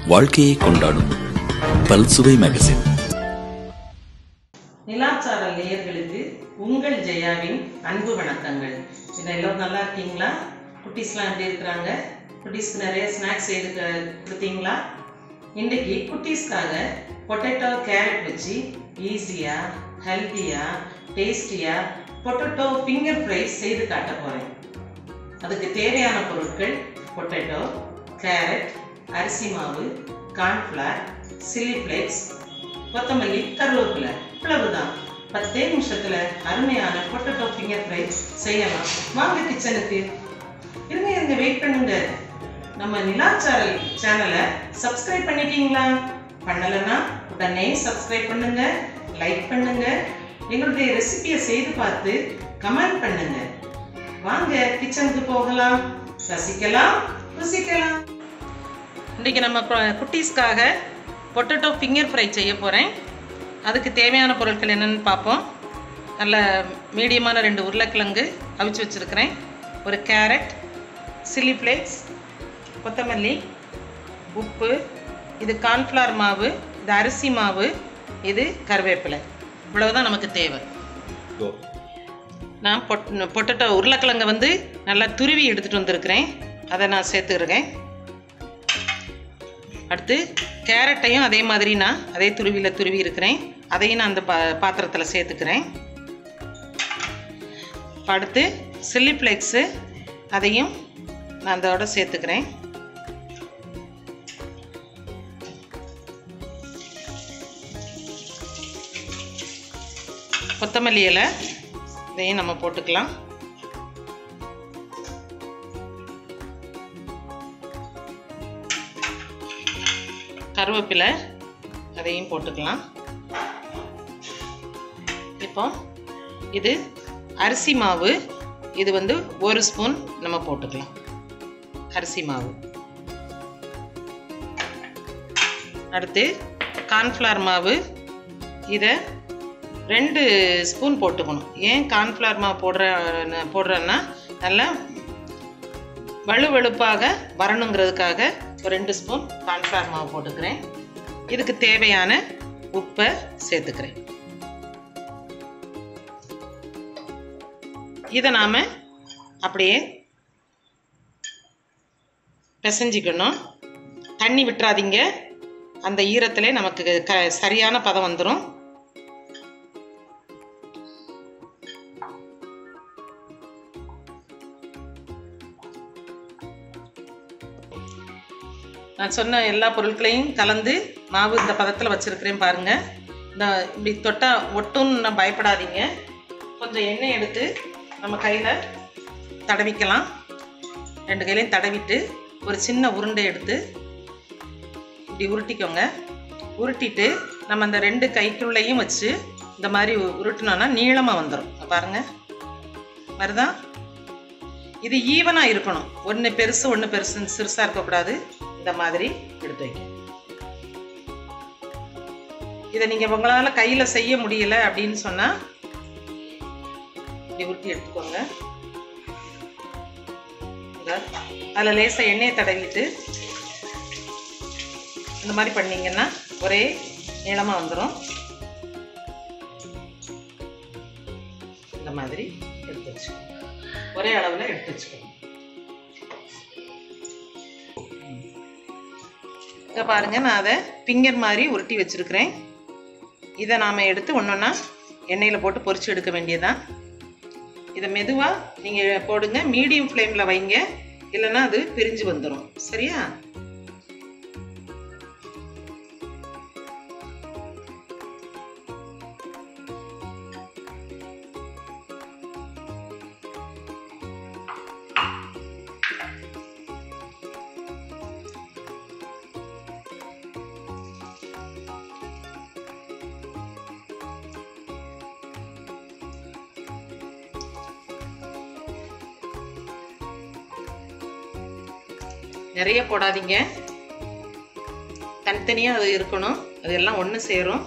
வாழ்க்கையை கொண்டாடும் பல்சுவை மேகசின் நிலாச்சார நேயர்களுக்கு உங்கள் ஜெயாவின் அன்பு வணக்கங்கள் என்ன எல்லோரும் நல்லா இருக்கீங்களா குட்டீஸ்லாம் எப்படி இருக்கிறாங்க குட்டீஸ்க்கு நிறைய ஸ்நாக்ஸ் செய்து க- கொடுத்தீங்களா இன்றைக்கி குட்டீஸ்க்காக பொட்டேட்டோ கேரட் வச்சு ஈஸியாக ஹெல்த்தியாக டேஸ்டியாக பொட்டேட்டோ ஃபிங்கர் ஃப்ரைஸ் செய்து காட்ட போகிறேன் அதுக்கு தேவையான பொருட்கள் பொட்டேட்டோ கேரட் அரிசி மாவு கார்ன்ஃப்ளவர் சில்லி ஃப்ளேக்ஸ் கொத்தமல்லி கருவேப்பிலை இவ்வளவுதான் பத்தே நிமிஷத்துல அருமையான பொட்டேட்டோ ஃபிங்கர் ஃப்ரை செய்யலாம் வாங்க கிச்சனுக்கு இருங்க இருங்க வெயிட் பண்ணுங்க நம்ம நிலாச்சாரல் சேனலை சப்ஸ்கிரைப் பண்ணிட்டீங்களா பண்ணலைன்னா உடனே சப்ஸ்கிரைப் பண்ணுங்க லைக் பண்ணுங்க எங்களுடைய ரெசிபியை செய்து பார்த்து கமெண்ட் பண்ணுங்க வாங்க கிச்சனுக்கு போகலாம் ரசிக்கலாம் ருசிக்கலாம் இன்றைக்கி நம்ம கு- குட்டீஸ்க்காக பொட்டேட்டோ ஃபிங்கர் ஃப்ரை செய்ய போகிறேன் அதுக்கு தேவையான பொருட்கள் என்னென்னு பார்ப்போம் நல்ல மீடியமான ரெண்டு உருளைக்கிழங்கு அவிச்சு வச்சுருக்கிறேன் ஒரு கேரட் சில்லி ஃப்ளேக்ஸ் கொத்தமல்லி உப்பு இது கார்ன்ஃப்ளவர் மாவு இது அரிசி மாவு இது கருவேப்பிலை இவ்வளவுதான் நமக்கு தேவை நான் பொட் பொட்டேட்டோ உருளைக்கிழங்கை வந்து நல்லா துருவி எடுத்துகிட்டு வந்திருக்கிறேன் அதை நான் சேர்த்துக்கிறேன் அடுத்து கேரட்டையும் அதே மாதிரி நான் அதே துருவியில் துருவி இருக்கிறேன் அதையும் நான் அந்த பா பாத்திரத்தில் சேர்த்துக்கிறேன் இப்ப அடுத்து சில்லி ஃப்ளேக்ஸு அதையும் நான் அதோட சேர்த்துக்கிறேன் கொத்தமல்லி இலை இதையும் நம்ம போட்டுக்கலாம் கருவேப்பிலை அதையும் போட்டுக்கலாம் இப்போ இது அரிசி மாவு இது வந்து ஒரு ஸ்பூன் நம்ம போட்டுக்கலாம் அரிசி மாவு அடுத்து கார்ன்ஃப்ளவர் மாவு இதை ரெண்டு ஸ்பூன் போட்டுக்கணும் ஏன் கார்ன்ஃப்ளவர் மாவு போடுற போடுறேன்னா நல்லா வழுவழுப்பாக வரணுங்கிறதுக்காக ஒரு ரெண்டு ஸ்பூன் கார்ன்ஃப்ளவர் மாவு போட்டுக்கிறேன் இதுக்கு தேவையான உப்பை சேர்த்துக்கிறேன் இதை நாம் அப்படியே பிசைஞ்சிக்கணும் தண்ணி விட்டுறாதீங்க அந்த ஈரத்திலே நமக்கு க சரியான பதம் வந்துடும் நான் சொன்ன எல்லா பொருட்களையும் கலந்து மாவு இந்த பதத்தில் வச்சுருக்கிறேன் பாருங்கள் இந்த இப்படி தொட்டால் ஒட்டுன்னு பயப்படாதீங்க கொஞ்சம் எண்ணெய் எடுத்து நம்ம கையில் தடவிக்கலாம் ரெண்டு கையிலையும் தடவிட்டு ஒரு சின்ன உருண்டை எடுத்து இப்படி உருட்டிக்கோங்க உருட்டிட்டு நம்ம அந்த ரெண்டு கைக்குள்ளேயும் வச்சு இந்த மாதிரி உ- உருட்டினோன்னா நீளமாக வந்துடும் பாருங்கள் வருதா இது ஈவனாக இருக்கணும் ஒன்று பெருசு ஒன்று பெருசு சிறுசாக இருக்கக்கூடாது இந்த மாதிரி எடுத்து வைக்க இதை நீங்கள் உங்களால் கையில் செய்ய முடியல அப்படின்னு சொன்னால் இப்படி உருட்டி எடுத்துக்கோங்க இந்த அதில் லேசாக எண்ணெயை தடவிட்டு இந்த மாதிரி பண்ணீங்கன்னா ஒரே நீளமாக வந்துடும் இந்த மாதிரி எடுத்து வச்சுக்கோங்க ஒரே அளவில் எடுத்து வச்சுக்கோங்க இதை பாருங்க நான் அதை ஃபிங்கர் மாதிரி உருட்டி வச்சிருக்கிறேன் இதை நாம் எடுத்து ஒன்றொன்னா எண்ணெயில் போட்டு பொரிச்சு எடுக்க வேண்டியதுதான் இதை மெதுவாக நீங்கள் போடுங்க மீடியம் ஃப்ளேமில் வைங்க இல்லைன்னா அது பிரிஞ்சு வந்துடும் சரியா நிறைய போடாதீங்க தனித்தனியாக அது இருக்கணும் அது எல்லாம் ஒன்று சேரும்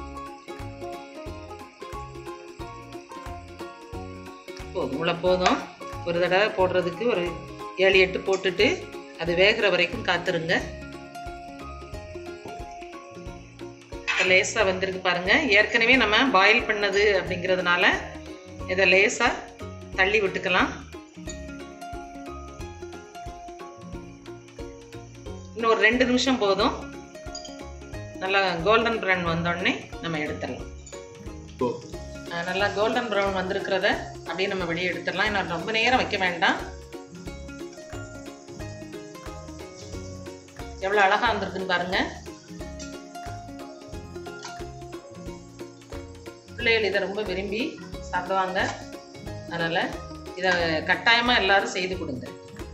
போதும் இவ்வளோ போதும் ஒரு தடவை போடுறதுக்கு ஒரு ஏழு எட்டு போட்டுட்டு அது வேகிற வரைக்கும் காத்துருங்க இப்போ லேசாக வந்திருக்கு பாருங்கள் ஏற்கனவே நம்ம பாயில் பண்ணது அப்படிங்கிறதுனால இதை லேசாக தள்ளி விட்டுக்கலாம் இன்னும் ஒரு ரெண்டு நிமிஷம் போதும் நல்லா கோல்டன் ப்ரௌன் வந்தோடனே நம்ம எடுத்துடலாம் அஹ் நல்லா கோல்டன் ப்ரௌன் வந்திருக்கிறத அப்படியே நம்ம வெளியே எடுத்துடலாம் இன்னும் ரொம்ப நேரம் வைக்க வேண்டாம் எவ்வளோ அழகாக வந்திருக்குன்னு பாருங்க பிள்ளைகள் இதை ரொம்ப விரும்பி சாப்பிடுவாங்க அதனால் இதை கட்டாயமாக எல்லாரும் செய்து கொடுங்க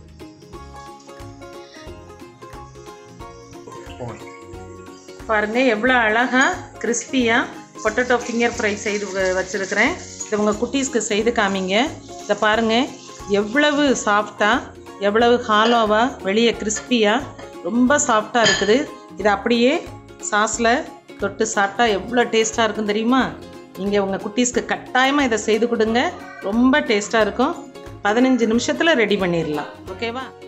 பாருங்க எவ்வளோ அழகாக கிறிஸ்பியாக பொட்டேட்டோ ஃபிங்கர் ஃப்ரை செய்து வ- வச்சிருக்கிறேன் இதை உங்கள் குட்டீஸ்க்கு செய்து காமிங்க இதை பாருங்கள் எவ்வளவு சாஃப்டாக எவ்வளவு ஹாலோவாக வெளியே கிறிஸ்பியாக ரொம்ப சாஃப்டாக இருக்குது இதை அப்படியே சாஸில் தொட்டு சாப்பிட்டா எவ்வளோ டேஸ்ட்டாக இருக்கும் தெரியுமா நீங்கள் உங்கள் குட்டீஸ்க்கு கட்டாயமாக இதை செய்து கொடுங்க ரொம்ப டேஸ்ட்டாக இருக்கும் பதினஞ்சு நிமிஷத்தில் ரெடி பண்ணிடலாம் ஓகேவா